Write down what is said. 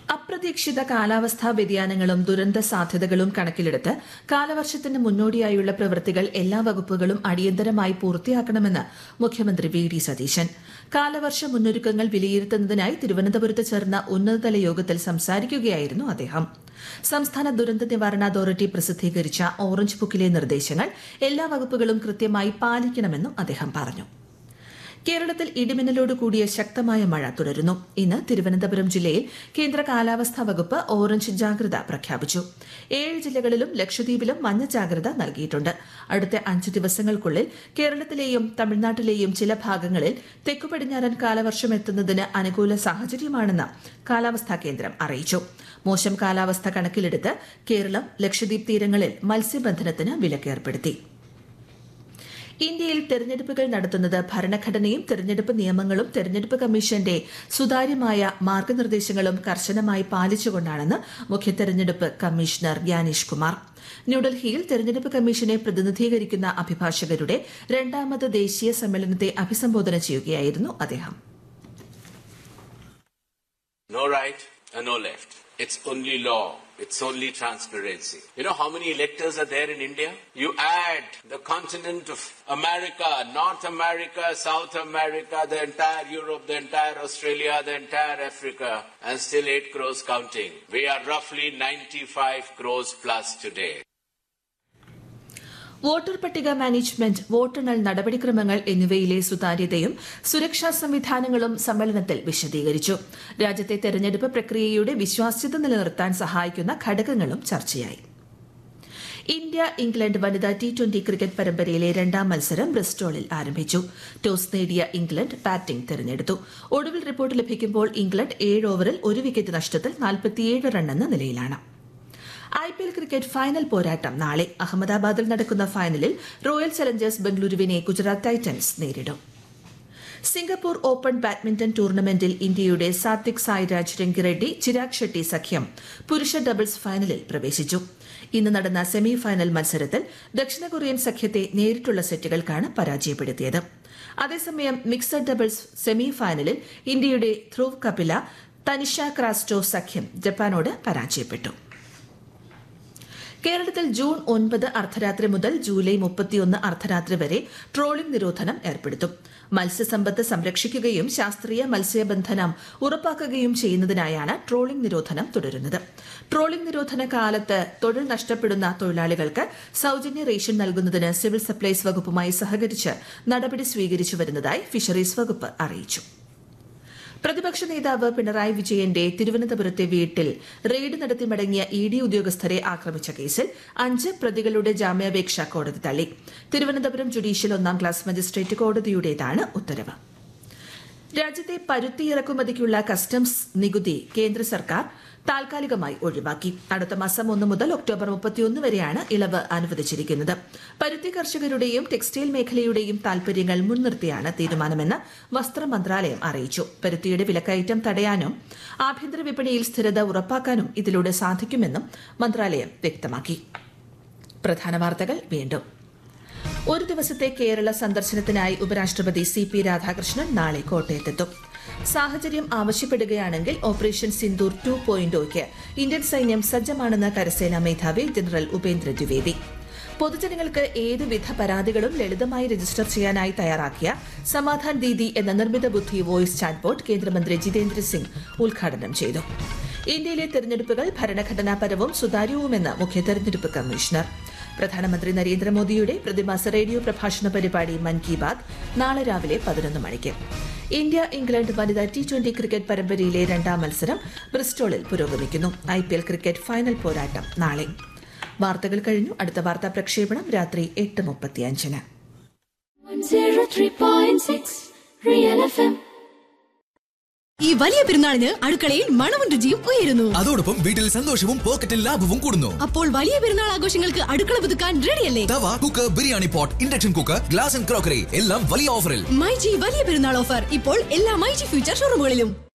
അപ്രതീക്ഷിത കാലാവസ്ഥാ വ്യതിയാനങ്ങളും ദുരന്ത സാധ്യതകളും കണക്കിലെടുത്ത് കാലവർഷത്തിന് മുന്നോടിയായുള്ള പ്രവൃത്തികൾ എല്ലാ വകുപ്പുകളും അടിയന്തരമായി പൂർത്തിയാക്കണമെന്ന് മുഖ്യമന്ത്രി വി ഡി സതീശൻ കാലവർഷ മുന്നൊരുക്കങ്ങൾ വിലയിരുത്തുന്നതിനായി തിരുവനന്തപുരത്ത് ചേർന്ന ഉന്നതതല യോഗത്തിൽ സംസാരിക്കുകയായിരുന്നു അദ്ദേഹം സംസ്ഥാന ദുരന്ത നിവാരണ അതോറിറ്റി പ്രസിദ്ധീകരിച്ച ഓറഞ്ച് ബുക്കിലെ നിർദ്ദേശങ്ങൾ എല്ലാ വകുപ്പുകളും കൃത്യമായി പാലിക്കണമെന്നും അദ്ദേഹം പറഞ്ഞു കേരളത്തിൽ ഇടിമിന്നലോട് കൂടിയ ശക്തമായ മഴ തുടരുന്നു ഇന്ന് തിരുവനന്തപുരം ജില്ലയിൽ കേന്ദ്ര കാലാവസ്ഥാ വകുപ്പ് ഓറഞ്ച് ജാഗ്രത പ്രഖ്യാപിച്ചു ഏഴ് ജില്ലകളിലും ലക്ഷദ്വീപിലും മഞ്ഞ ജാഗ്രത നൽകിയിട്ടുണ്ട് അടുത്ത അഞ്ച് ദിവസങ്ങൾക്കുള്ളിൽ കേരളത്തിലെയും തമിഴ്നാട്ടിലെയും ചില ഭാഗങ്ങളിൽ തെക്കു പടിഞ്ഞാറൻ കാലവർഷം എത്തുന്നതിന് അനുകൂല സാഹചര്യമാണെന്ന് കാലാവസ്ഥാ കേന്ദ്രം അറിയിച്ചു മോശം കാലാവസ്ഥ കണക്കിലെടുത്ത് കേരളം ലക്ഷദ്വീപ് തീരങ്ങളിൽ മത്സ്യബന്ധനത്തിന് വിലക്കേർപ്പെടുത്തി ഇന്ത്യയിൽ തെരഞ്ഞെടുപ്പുകൾ നടത്തുന്നത് ഭരണഘടനയും തെരഞ്ഞെടുപ്പ് നിയമങ്ങളും തെരഞ്ഞെടുപ്പ് കമ്മീഷന്റെ സുതാര്യമായ മാർഗനിർദ്ദേശങ്ങളും കർശനമായി പാലിച്ചുകൊണ്ടാണെന്ന് മുഖ്യ തെരഞ്ഞെടുപ്പ് കമ്മീഷണർ ഗ്യാനേഷ് കുമാർ ന്യൂഡൽഹിയിൽ തെരഞ്ഞെടുപ്പ് കമ്മീഷനെ പ്രതിനിധീകരിക്കുന്ന അഭിഭാഷകരുടെ രണ്ടാമത് ദേശീയ സമ്മേളനത്തെ അഭിസംബോധന ചെയ്യുകയായിരുന്നു അദ്ദേഹം No right and no left. It's only law. It's only transparency. You know how many electors are there in India? You add the continent of America, North America, South America, the entire Europe, the entire Australia, the entire Africa, and still 8 crores counting. We are roughly 95 crores plus today. Voter പട്ടിക management വോട്ടെണ്ണൽ നടപടിക്രമങ്ങൾ എന്നിവയിലെ സുതാര്യതയും സുരക്ഷാ സംവിധാനങ്ങളും സമ്മേളനത്തിൽ വിശദീകരിച്ചു രാജ്യത്തെ തെരഞ്ഞെടുപ്പ് പ്രക്രിയയുടെ വിശ്വാസ്യത നിലനിർത്താൻ സഹായിക്കുന്ന ഘടകങ്ങളും ചർച്ചയായി ഇന്ത്യ ഇംഗ്ലണ്ട് വനിതാ ടി ട്വന്റി ക്രിക്കറ്റ് പരമ്പരയിലെ രണ്ടാം മത്സരം ബ്രിസ്റ്റോളിൽ ആരംഭിച്ചു ടോസ് നേടിയ ഇംഗ്ലണ്ട് ബാറ്റിംഗ് തെരഞ്ഞെടുത്തു ഒടുവിൽ റിപ്പോർട്ട് ലഭിക്കുമ്പോൾ ഇംഗ്ലണ്ട് ഏഴ് ഓവറിൽ ഒരു വിക്കറ്റ് നഷ്ടത്തിൽ നാൽപ്പത്തിയേഴ് റണ്ണെന്ന നിലയിലാണ് I P L cricket final പോരാട്ടം നാളെ അഹമ്മദാബാദിൽ നടക്കുന്ന ഫൈനലിൽ റോയൽ ചലഞ്ചേഴ്സ് ബംഗളൂരുവിനെ ഗുജറാത്ത് ടൈറ്റൻസ് നേരിടും സിംഗപ്പൂർ ഓപ്പൺ ബാഡ്മിന്റൺ ടൂർണമെന്റിൽ ഇന്ത്യയുടെ സാത്വിക് സായ്രാജ് രംഗിറെഡ്ഡി ചിരാഗ് ഷെട്ടി സഖ്യം പുരുഷ ഡബിൾസ് ഫൈനലിൽ പ്രവേശിച്ചു ഇന്ന് നടന്ന സെമി ഫൈനൽ മത്സരത്തിൽ ദക്ഷിണ കൊറിയൻ സഖ്യത്തെ നേരിട്ടുള്ള സെറ്റുകൾക്കാണ് പരാജയപ്പെടുത്തിയത് അതേസമയം മിക്സഡ് ഡബിൾസ് സെമി ഫൈനലിൽ ഇന്ത്യയുടെ ധ്രുവ് കപില തനിഷ ക്രാസ്റ്റോ സഖ്യം ജപ്പാനോട് പരാജയപ്പെട്ടു കേരളത്തിൽ ജൂൺ ഒൻപത് അർദ്ധരാത്രി മുതൽ ജൂലൈ മുപ്പത്തിയൊന്ന് അർദ്ധരാത്രി വരെ ട്രോളിംഗ് നിരോധനം ഏർപ്പെടുത്തും മത്സ്യസമ്പത്ത് സംരക്ഷിക്കുകയും ശാസ്ത്രീയ മത്സ്യബന്ധനം ഉറപ്പാക്കുകയും ചെയ്യുന്നതിനായാണ് ട്രോളിംഗ് നിരോധനം തുടരുന്നത് ട്രോളിംഗ് നിരോധന കാലത്ത് തൊഴിൽ നഷ്ടപ്പെടുന്ന തൊഴിലാളികൾക്ക് സൌജന്യ റേഷൻ നൽകുന്നതിന് സിവിൽ സപ്ലൈസ് വകുപ്പുമായി സഹകരിച്ച് നടപടി സ്വീകരിച്ചു വരുന്നതായി ഫിഷറീസ് വകുപ്പ് അറിയിച്ചു പ്രതിപക്ഷ നേതാവ് പിണറായി വിജയന്റെ തിരുവനന്തപുരത്തെ വീട്ടിൽ റെയ്ഡ് നടത്തി മടങ്ങിയ ഇ ഡി ഉദ്യോഗസ്ഥരെ ആക്രമിച്ച കേസിൽ അഞ്ച് പ്രതികളുടെ ജാമ്യാപേക്ഷ കോടതി തള്ളി തിരുവനന്തപുരം ജുഡീഷ്യൽ ഒന്നാം ക്ലാസ് മജിസ്ട്രേറ്റ് കോടതിയുടേതാണ് ഉത്തരവ് രാജ്യത്തെ പരുത്തി ഇറക്കുമതിക്കുള്ള കസ്റ്റംസ് നികുതി കേന്ദ്ര സർക്കാർ താൽക്കാലികമായി ഒഴിവാക്കി അടുത്ത മാസം ഒന്ന് മുതൽ ഒക്ടോബർ മുപ്പത്തിയൊന്ന് വരെയാണ് ഇളവ് അനുവദിച്ചിരിക്കുന്നത് പരുത്തി കർഷകരുടെയും ടെക്സ്റ്റൈൽ മേഖലയുടെയും താൽപര്യങ്ങൾ മുൻനിർത്തിയാണ് തീരുമാനമെന്ന് വസ്ത്ര മന്ത്രാലയം അറിയിച്ചു പരുത്തിയുടെ വിലക്കയറ്റം തടയാനും ആഭ്യന്തര വിപണിയിൽ സ്ഥിരത ഉറപ്പാക്കാനും ഇതിലൂടെ സാധിക്കുമെന്നും മന്ത്രാലയം വ്യക്തമാക്കി പ്രധാന വാർത്തകൾ വീണ്ടും ഒരു ദിവസത്തെ കേരള സന്ദർശനത്തിനായി ഉപരാഷ്ട്രപതി സി പി രാധാകൃഷ്ണൻ നാളെ കോട്ടയത്തെത്തും സാഹചര്യം ആവശ്യപ്പെടുകയാണെങ്കിൽ ഓപ്പറേഷൻ സിന്ദൂർ ടു പോയിന്റോയ്ക്ക് ഇന്ത്യൻ സൈന്യം സജ്ജമാണെന്ന് കരസേനാ മേധാവി ജനറൽ ഉപേന്ദ്ര ദ്വിവേദി പൊതുജനങ്ങൾക്ക് ഏതുവിധ പരാതികളും ലളിതമായി രജിസ്റ്റർ ചെയ്യാനായി തയ്യാറാക്കിയ സമാധാൻ ദീദി എന്ന നിർമ്മിത ബുദ്ധി വോയിസ് ചാറ്റ്ബോട്ട് കേന്ദ്രമന്ത്രി ജിതേന്ദ്ര സിംഗ് ഉദ്ഘാടനം ചെയ്തു ഇന്ത്യയിലെ തെരഞ്ഞെടുപ്പുകൾ ഭരണഘടനാപരവും സുതാര്യവുമെന്ന് മുഖ്യ തെരഞ്ഞെടുപ്പ് കമ്മീഷണർ പ്രധാനമന്ത്രി നരേന്ദ്രമോദിയുടെ പ്രതിമാസ റേഡിയോ പ്രഭാഷണ പരിപാടി മൻ കി ബാത് നാളെ രാവിലെ പതിനൊന്ന് മണിക്ക് ഇന്ത്യ ഇംഗ്ലണ്ട് വനിതാ ടി ട്വന്റി ക്രിക്കറ്റ് പരമ്പരയിലെ രണ്ടാം മത്സരം ബ്രിസ്റ്റോളിൽ പുരോഗമിക്കുന്നു I P L cricket final പോരാട്ടം നാളെ വാർത്തകൾ കഴിഞ്ഞു അടുത്ത വാർത്താ പ്രക്ഷേപണം രാത്രി എട്ട് മുപ്പത്തിയഞ്ചിന് 103.6 Real FM. ഈ വലിയ പെരുന്നാളിന് അടുക്കളയിൽ മണവും രുചിയും ഉയരുന്നു അതോടൊപ്പം വീട്ടിൽ സന്തോഷവും പോക്കറ്റിൽ ലാഭവും കൂടുന്നു അപ്പോൾ വലിയ പെരുന്നാൾ ആഘോഷങ്ങൾക്ക് അടുക്കള പുതുക്കാൻ റെഡിയല്ലേ tava cooker biryani pot induction cooker glass and crockery എല്ലാം വലിയ ഓഫറിൽ മൈജി വലിയ പെരുന്നാൾ ഓഫർ ഇപ്പോൾ എല്ലാ മൈജി ഫ്യൂച്ചർ ഷോറൂമുകളിലും